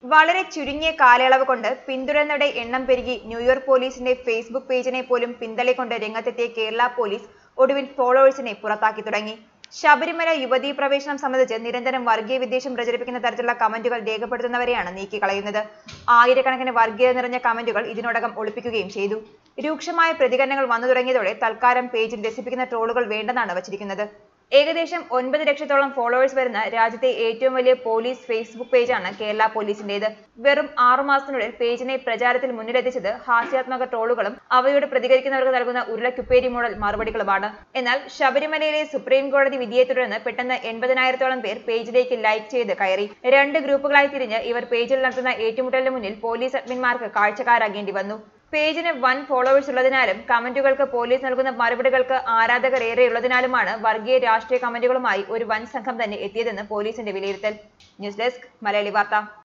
വളരെ ചുരുങ്ങിയ കാലയളവ് കൊണ്ട് പിന്തുടരുന്നവരുടെ എണ്ണം പെരുകി ന്യൂയോർക്ക് പോലീസിന്റെ ഫേസ്ബുക്ക് പേജിനെ പോലും പിന്തള്ളിക്കൊണ്ട് രംഗത്തെത്തിയ കേരള പോലീസ് ഒടുവിൽ ഫോളോവേഴ്സിനെ പുറത്താക്കി തുടങ്ങി ശബരിമല യുവതീ പ്രവേശനം സംബന്ധിച്ച് നിരന്തരം വർഗീയ വിദ്വേഷം പ്രചരിപ്പിക്കുന്ന തരത്തിലുള്ള കമന്റുകൾ രേഖപ്പെടുത്തുന്നവരെയാണ് നീക്കിക്കളയുന്നത് ആയിരക്കണക്കിന് വർഗീയത നിറഞ്ഞ കമന്റുകൾ ഇതിനോടകം ഒളിപ്പിക്കുകയും ചെയ്തു രൂക്ഷമായ പ്രതികരണങ്ങൾ വന്നു തുടങ്ങിയതോടെ തൽക്കാലം പേജിൽ രസിപ്പിക്കുന്ന ട്രോളുകൾ വേണ്ടെന്നാണ് വച്ചിരിക്കുന്നത് ഏകദേശം ഒൻപത് ലക്ഷത്തോളം ഫോളോവേഴ്സ് വരുന്ന രാജ്യത്തെ ഏറ്റവും വലിയ പോലീസ് ഫേസ്ബുക്ക് പേജാണ് കേരള പോലീസിന്റേത് വെറും ആറു മാസത്തിനുള്ളിൽ പേജിനെ പ്രചാരത്തിൽ മുന്നിലെത്തിച്ചത് ഹാസ്യാത്മക ട്രോളുകളും അവയോട് പ്രതികരിക്കുന്നവർക്ക് നൽകുന്ന ഉരുളക്കുപ്പേരി മോഡൽ മറുപടികളുമാണ് എന്നാൽ ശബരിമലയിലെ സുപ്രീം കോടതി വിധിയെ തുടർന്ന് പെട്ടെന്ന് എൺപതിനായിരത്തോളം പേർ പേജിലേക്ക് ലൈക്ക് ചെയ്ത് കയറി രണ്ട് ഗ്രൂപ്പുകളായി തിരിഞ്ഞ് ഇവർ പേജിൽ നടത്തുന്ന ഏറ്റുമുട്ടലിന് മുന്നിൽ പോലീസ് അഡ്മിന്മാർക്ക് കാഴ്ചക്കാരാകേണ്ടി വന്നു പേജിന് വൻ ഫോളോവേഴ്സ് ഉള്ളതിനാലും കമന്റുകൾക്ക് പോലീസ് നൽകുന്ന മറുപടികൾക്ക് ആരാധകർ ഏറെയുള്ളതിനാലുമാണ് വർഗീയ രാഷ്ട്രീയ കമന്റുകളുമായി ഒരു വൻ സംഘം തന്നെ എത്തിയതെന്ന് പോലീസിന്റെ വിലയിരുത്തൽ ന്യൂസ് ഡെസ്ക് മലയാളി വാർത്ത